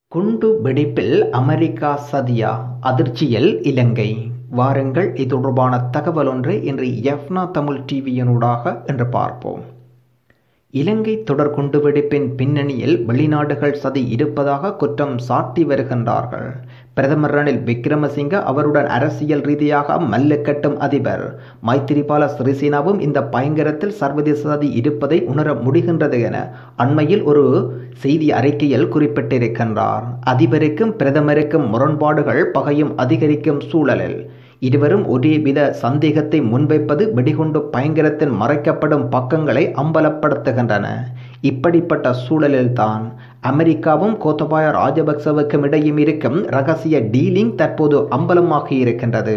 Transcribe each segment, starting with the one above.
குண்டு வெடிப்பில் அமெரிக்கா சதியா அதிர்ச்சியில் இலங்கை வாருங்கள் இது தொடர்பான தகவல் ஒன்றை இன்று எஃப்னா தமிழ் டிவியினூடாக இன்று பார்ப்போம் இலங்கை தொடர் குண்டுவெடிப்பின் பின்னணியில் வெளிநாடுகள் சதி இருப்பதாக குற்றம் சாட்டி வருகின்றார்கள் பிரதமர் ரணில் விக்ரமசிங்க அவருடன் அரசியல் ரீதியாக மல்லு கட்டும் அதிபர் மைத்திரிபால சிறிசேனாவும் இந்த பயங்கரத்தில் சர்வதேச சதி இருப்பதை உணர முடிகின்றது என அண்மையில் ஒரு செய்தி அறிக்கையில் குறிப்பிட்டிருக்கின்றார் அதிபருக்கும் பிரதமருக்கும் முரண்பாடுகள் பகையும் அதிகரிக்கும் சூழலில் இருவரும் ஒரே வித சந்தேகத்தை முன்வைப்பது வெடிகுண்டு பயங்கரத்தின் மறைக்கப்படும் பக்கங்களை அம்பலப்படுத்துகின்றன இப்படிப்பட்ட சூழலில்தான் அமெரிக்காவும் கோத்தபாய ராஜபக்சவுக்கும் இடையும் இருக்கும் ரகசிய டீலிங் தற்போது அம்பலமாகி இருக்கின்றது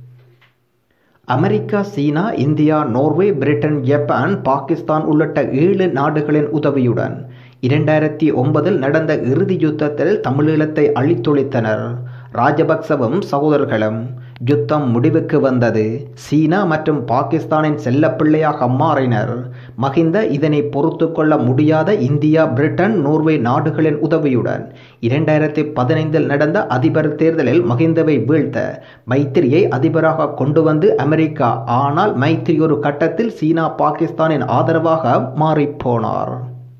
America China India Norway Britain Japan Pakistan உள்ளிட்ட ஏழு நாடுகளின் உதவியுடன் இரண்டாயிரத்தி ஒன்பதில் நடந்த இறுதி யுத்தத்தில் தமிழீழத்தை அழித்தொழித்தனர் ராஜபக்சவும் சகோதரர்களும் யுத்தம் முடிவுக்கு வந்தது சீனா மற்றும் பாகிஸ்தானின் செல்லப்பிள்ளையாக மாறினர் மகிந்த இதனை பொறுத்து கொள்ள முடியாத இந்தியா பிரிட்டன் நோர்வே நாடுகளின் உதவியுடன் இரண்டாயிரத்தி பதினைந்தில் நடந்த அதிபர் தேர்தலில் மகிந்தவை வீழ்த்த மைத்திரியை அதிபராக கொண்டு வந்து அமெரிக்கா ஆனால் மைத்திரி ஒரு கட்டத்தில் சீனா பாகிஸ்தானின் ஆதரவாக மாறிப்போனார்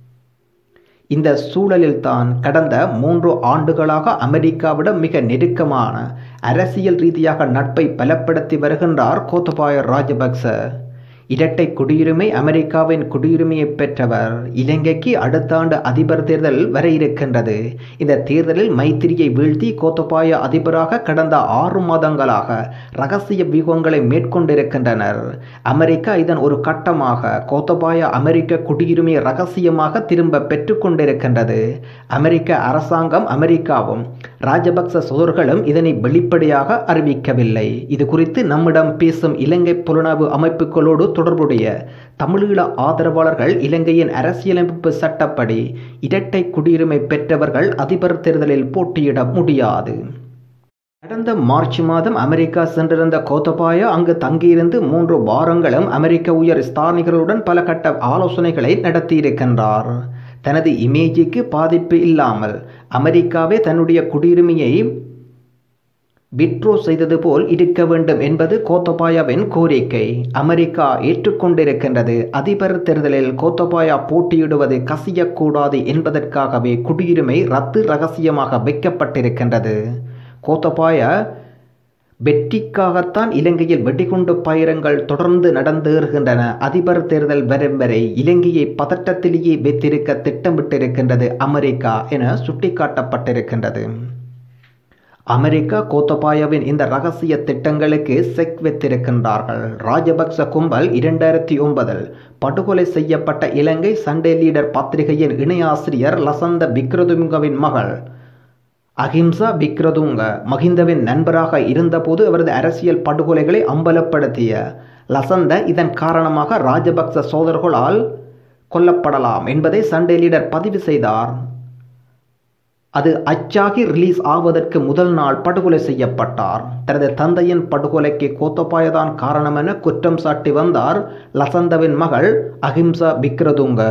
இந்த சூழலில்தான் கடந்த மூன்று ஆண்டுகளாக அமெரிக்காவிடம் மிக நெருக்கமான அரசியல் ரீதியாக நட்பை பலப்படுத்தி வருகின்றார் கோத்தபாய ராஜபக்ச இரட்டை குடியுரிமை அமெரிக்காவின் குடியுரிமையை பெற்றவர் இலங்கைக்கு அடுத்த ஆண்டு அதிபர் தேர்தல் வர இருக்கின்றது இந்த தேர்தலில் மைத்திரியை வீழ்த்தி கோத்தபாய அதிபராக கடந்த ஆறு மாதங்களாக ரகசிய வியூகங்களை மேற்கொண்டிருக்கின்றனர் அமெரிக்கா இதன் ஒரு கட்டமாக கோத்தபாய அமெரிக்க குடியுரிமையை ரகசியமாக திரும்ப பெற்றுக்கொண்டிருக்கின்றது அமெரிக்க அரசாங்கம் அமெரிக்காவும் ராஜபக்ச சோதர்களும் இதனை வெளிப்படையாக அறிவிக்கவில்லை இது குறித்து நம்மிடம் பேசும் இலங்கை புலனாய்வு அமைப்புகளோடு தொடர்புடைய தமிழீழ ஆதரவாளர்கள் இலங்கையின் அரசியலமைப்பு சட்டப்படி இரட்டை குடியுரிமை பெற்றவர்கள் அதிபர் தேர்தலில் போட்டியிட முடியாது கடந்த மார்ச் மாதம் அமெரிக்கா சென்றிருந்த கோத்தபாய அங்கு தங்கியிருந்து மூன்று வாரங்களும் அமெரிக்க உயர் ஸ்தானிகளுடன் பல கட்ட ஆலோசனைகளை நடத்தியிருக்கின்றார் தனது இமேஜுக்கு பாதிப்பு இல்லாமல் அமெரிக்காவே தன்னுடைய குடியுரிமையை விட்ரோ செய்தது போல் இருக்க வேண்டும் என்பது கோத்தபாயாவின் கோரிக்கை அமெரிக்கா ஏற்றுக்கொண்டிருக்கின்றது அதிபர் தேர்தலில் கோத்தபாயா போட்டியிடுவது கசியக்கூடாது என்பதற்காகவே குடியுரிமை ரத்து ரகசியமாக வைக்கப்பட்டிருக்கின்றது கோத்தபாய வெற்றிக்காகத்தான் இலங்கையில் வெடிகுண்டு பயிரங்கள் தொடர்ந்து நடந்தேறுகின்றன அதிபர் தேர்தல் வரும் வரை இலங்கையை பதட்டத்திலேயே வைத்திருக்க திட்டமிட்டிருக்கின்றது அமெரிக்கா என சுட்டிக்காட்டப்பட்டிருக்கின்றது அமெரிக்கா கோத்தபாயாவின் இந்த ரகசிய திட்டங்களுக்கு செக் வைத்திருக்கின்றார்கள் ராஜபக்ச கும்பல் இரண்டாயிரத்தி ஒன்பதில் படுகொலை செய்யப்பட்ட இலங்கை சண்டே லீடர் பத்திரிகையின் இணையாசிரியர் லசந்த விக்ரதுங்கவின் மகள் அஹிம்சா விக்ரதுங்க மகிந்தவின் நண்பராக இருந்தபோது அவரது அரசியல் படுகொலைகளை அம்பலப்படுத்திய லசந்த இதன் காரணமாக ராஜபக்ச சோதர்களால் கொல்லப்படலாம் என்பதை சண்டே லீடர் பதிவு செய்தார் அது அச்சாகி ரிலீஸ் ஆவதற்கு முதல் நாள் படுகொலை செய்யப்பட்டார் தனது தந்தையின் படுகொலைக்கு கோத்தபாயதான் காரணம் என குற்றம் சாட்டி வந்தார் லசந்தவின் மகள் அஹிம்சா விக்ரதுங்க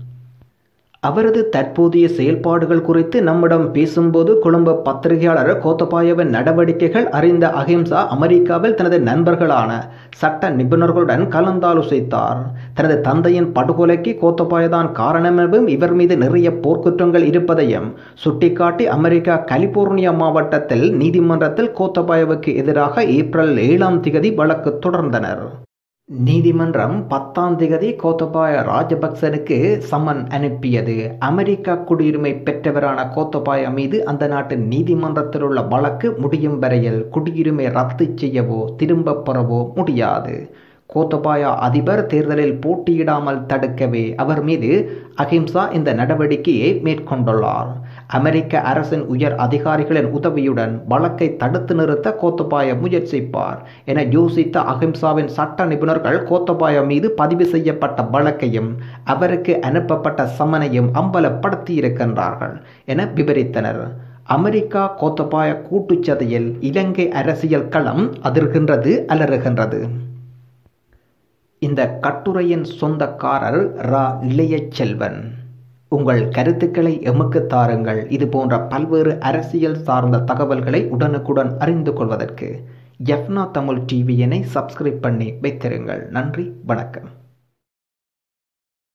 அவரது தற்போதைய செயல்பாடுகள் குறித்து நம்மிடம் பேசும்போது கொழும்பு பத்திரிகையாளர் கோத்தபாயவின் நடவடிக்கைகள் அறிந்த அஹிம்சா அமெரிக்காவில் தனது நண்பர்களான சட்ட நிபுணர்களுடன் கலந்தாலோசித்தார் தனது தந்தையின் படுகொலைக்கு கோத்தபாயதான் காரணம் எனவும் இவர் மீது நிறைய போர்க்குற்றங்கள் இருப்பதையும் சுட்டிக்காட்டி அமெரிக்கா கலிபோர்னியா மாவட்டத்தில் நீதிமன்றத்தில் கோத்தபாயவுக்கு எதிராக ஏப்ரல் ஏழாம் திகதி வழக்கு தொடர்ந்தனர் நீதிமன்றம் பத்தாம் திகதி கோத்தபாய ராஜபக்சனுக்கு சம்மன் அனுப்பியது அமெரிக்கா குடியுரிமை பெற்றவரான கோத்தபாய மீது அந்த நாட்டு நீதிமன்றத்தில் உள்ள வழக்கு முடியும் வரையில் குடியுரிமை ரத்து செய்யவோ திரும்ப பெறவோ முடியாது கோத்தபாயா அதிபர் தேர்தலில் போட்டியிடாமல் தடுக்கவே அவர் மீது அஹிம்சா இந்த நடவடிக்கையை மேற்கொண்டுள்ளார் அமெரிக்க அரசின் உயர் அதிகாரிகளின் உதவியுடன் வழக்கை தடுத்து நிறுத்த கோத்தபாய முயற்சிப்பார் என யோசித்த அஹிம்சாவின் சட்ட நிபுணர்கள் கோத்தபாய மீது பதிவு செய்யப்பட்ட வழக்கையும் அவருக்கு அனுப்பப்பட்ட சமனையும் அம்பலப்படுத்தி இருக்கின்றார்கள் என விவரித்தனர் அமெரிக்கா கோத்தபாய கூட்டுச்சதையில் இலங்கை அரசியல் களம் அதிர்கின்றது அலறுகின்றது இந்த கட்டுரையின் சொந்தக்காரர் ரா இளையச்செல்வன் உங்கள் கருத்துக்களை எமக்கு தாருங்கள் இது போன்ற பல்வேறு அரசியல் சார்ந்த தகவல்களை உடனுக்குடன் அறிந்து கொள்வதற்கு எஃப்னா தமிழ் டிவியினை சப்ஸ்கிரைப் பண்ணி வைத்திருங்கள் நன்றி வணக்கம்